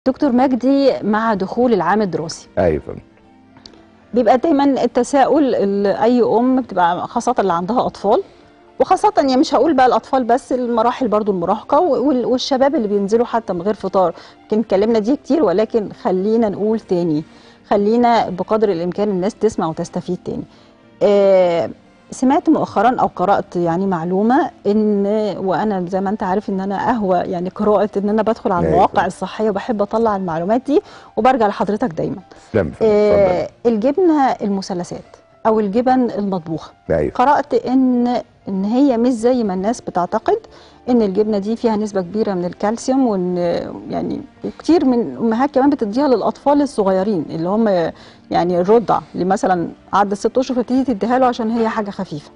دكتور مجدي مع دخول العام الدراسي ايوه فندم بيبقى دايما التساؤل ال- اي ام بتبقى خاصه اللي عندها اطفال وخاصة يعني مش هقول بقى الأطفال بس المراحل برضو المراهقة وال- والشباب اللي بينزلوا حتى من غير فطار يمكن اتكلمنا دي كتير ولكن خلينا نقول تاني خلينا بقدر الإمكان الناس تسمع وتستفيد تاني آه سمعت مؤخرا أو قرأت يعني معلومة إن وأنا زي ما أنت عارف إن أنا أهوى يعني قراءة إن أنا بدخل على أيوة. المواقع الصحية وبحب أطلع المعلومات دي وبرجع لحضرتك دايما تسلم فندم آه اتفضل الجبنة المثلثات أو الجبن المطبوخة ايوه قرأت ان ان هي مش زي ما الناس بتعتقد ان الجبنه دي فيها نسبه كبيره من الكالسيوم وان يعني كتير من الامهات كمان بتديها للاطفال الصغيرين اللي هم يعني الرضع اللي مثلا عدى ست اشهر فبتيجي تديها له عشان هي حاجه خفيفه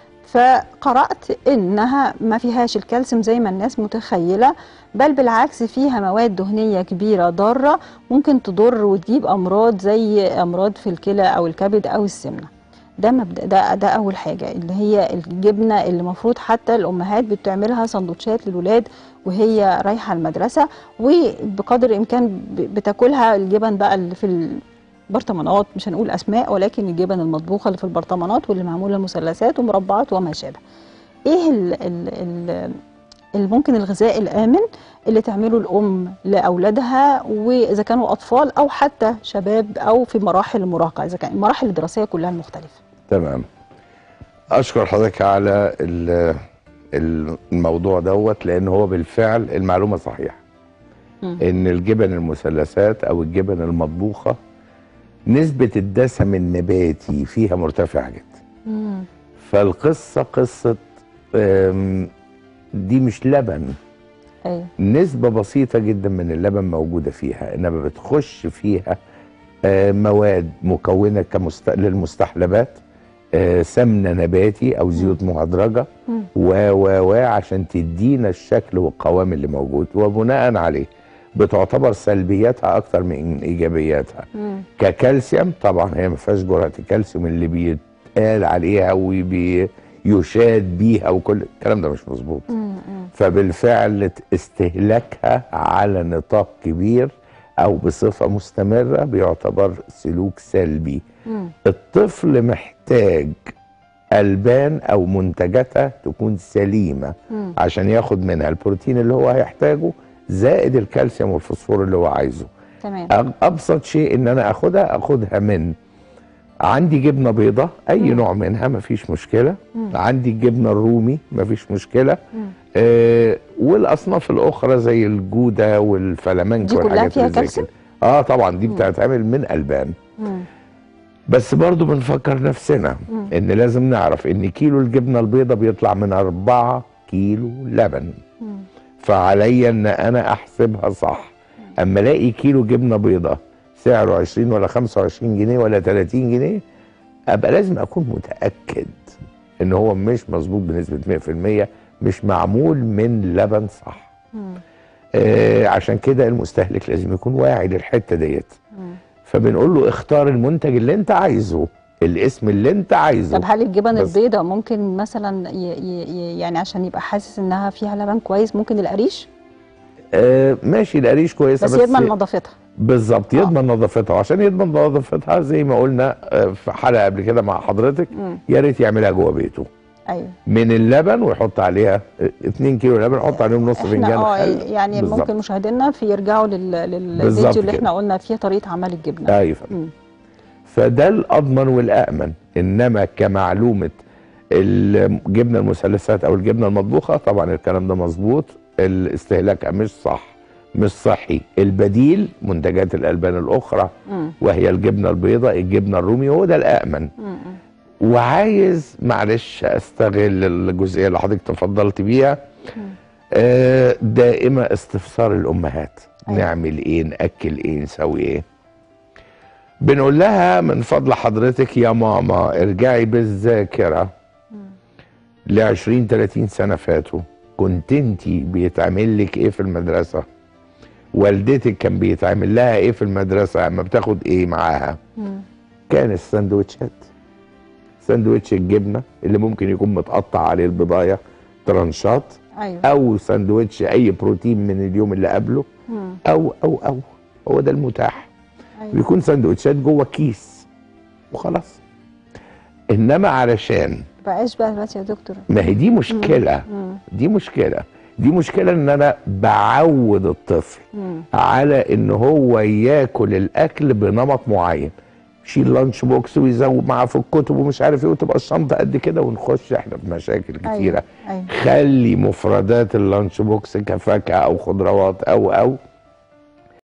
فقرأت إنها ما فيهاش الكالسيوم زي ما الناس متخيلة بل بالعكس فيها مواد دهنية كبيرة ضارة ممكن تضر وتجيب أمراض زي أمراض في الكلى أو الكبد أو السمنة ده مبدأ ده ده أول حاجة اللي هي الجبنة اللي المفروض حتى الأمهات بتعملها سندوتشات للولاد وهي رايحة المدرسة وبقدر الإمكان ب- بتاكلها الجبن بقى اللي في البرطمانات مش هنقول أسماء ولكن الجبن المطبوخة اللي في البرطمانات واللي معمولة مثلثات ومربعات وما شابه إيه ال ال ال اللي ممكن الغذاء الآمن اللي تعمله الأم لأولادها وإذا كانوا أطفال أو حتى شباب أو في مراحل المراهقة إذا كان المراحل الدراسية كلها المختلفة تمام اشكر حضرتك على ال- ال- الموضوع دوت لان هو بالفعل المعلومه صحيحه مم. ان الجبن المثلثات او الجبن المطبوخه نسبه الدسم النباتي فيها مرتفعه جدا مم. فالقصه قصه أم، دي مش لبن أيوه نسبة بسيطة جدا من اللبن موجودة فيها إنما بتخش فيها آه، مواد مكونة كمست... للمستحلبات آه، سمنة نباتي أو زيوت مهدرجة مم. و و و عشان تدينا الشكل والقوام اللي موجود وبناء عليه بتعتبر سلبياتها أكتر من إيجابياتها مم. ككالسيوم طبعا هي ما فيهاش جرعة الكالسيوم اللي بيتقال عليها وبيشاد بيها وكل الكلام ده مش مظبوط مم. مم. فبالفعل استهلاكها على نطاق كبير او بصفه مستمره بيعتبر سلوك سلبي مم. الطفل محتاج البان او منتجاتها تكون سليمه مم. عشان ياخد منها البروتين اللي هو هيحتاجه زائد الكالسيوم والفوسفور اللي هو عايزه تمام أب- ابسط شيء ان انا اخدها اخدها من عندي جبنه بيضه اي مم. نوع منها مفيش مشكله مم. عندي الجبنه الرومي مفيش مشكله مم. آه والاصناف الاخرى زي الجوده والفلامنك دي كلها والحاجات فيها اللي زي كالسيوم؟ كده اه طبعا دي مم. بتتعمل من البان مم. بس برضو بنفكر نفسنا مم. ان لازم نعرف ان كيلو الجبنه البيضه بيطلع من أربعة كيلو لبن مم. فعليا ان انا احسبها صح اما الاقي كيلو جبنه بيضه سعره 20 ولا 25 جنيه ولا 30 جنيه ابقى لازم اكون متاكد ان هو مش مظبوط بنسبه 100% مش معمول من لبن صح مم. آه عشان كده المستهلك لازم يكون واعي للحته ديت مم. فبنقول له اختار المنتج اللي انت عايزه الاسم اللي انت عايزه طب هل الجبن بس- البيضاء ممكن مثلا ي... ي... ي- يعني عشان يبقى حاسس انها فيها لبن كويس ممكن القريش آه ماشي القريش كويسه بس, بس, يضمن نظافتها بالظبط آه. يضمن نظافتها وعشان يضمن نظافتها زي ما قلنا آه، في حلقه قبل كده مع حضرتك مم. يا ريت يعملها جوه بيته ايوه من اللبن ويحط عليها 2 كيلو لبن يحط عليهم نص احنا فنجان اه خل يعني بالظبط. ممكن مشاهدينا في يرجعوا لل... بالظبط للفيديو اللي كده. احنا قلنا فيه طريقه عمل الجبنه ايوه مم. فده الاضمن والامن انما كمعلومه الجبنه المثلثات او الجبنه المطبوخه طبعا الكلام ده مظبوط الاستهلاك مش صح مش صحي البديل منتجات الالبان الاخرى مم. وهي الجبنه البيضاء الجبنه الرومي هو ده الامن مم. وعايز معلش استغل الجزئيه اللي حضرتك تفضلت بيها مم. آه، دائما استفسار الامهات أيوة. نعمل ايه ناكل ايه نسوي ايه بنقول لها من فضل حضرتك يا ماما ارجعي بالذاكره ل 20 30 سنه فاتوا كنت انت بيتعمل لك ايه في المدرسه والدتك كان بيتعمل لها ايه في المدرسه اما بتاخد ايه معاها مم. كان السندوتشات سندوتش الجبنه اللي ممكن يكون متقطع عليه البضايه ترانشات ايوه او سندوتش اي بروتين من اليوم اللي قبله مم. او او او هو ده المتاح أيوة. بيكون سندوتشات جوه كيس وخلاص انما علشان بقاش بقى دلوقتي يا دكتور ما هي دي مشكله مم. دي مشكله دي مشكله ان انا بعود الطفل مم. على ان هو ياكل الاكل بنمط معين يشيل لانش بوكس ويزود معاه في الكتب ومش عارف ايه وتبقى الشنطه قد كده ونخش احنا في مشاكل كتيره أيوة. خلي مفردات اللانش بوكس كفاكهه او خضروات او او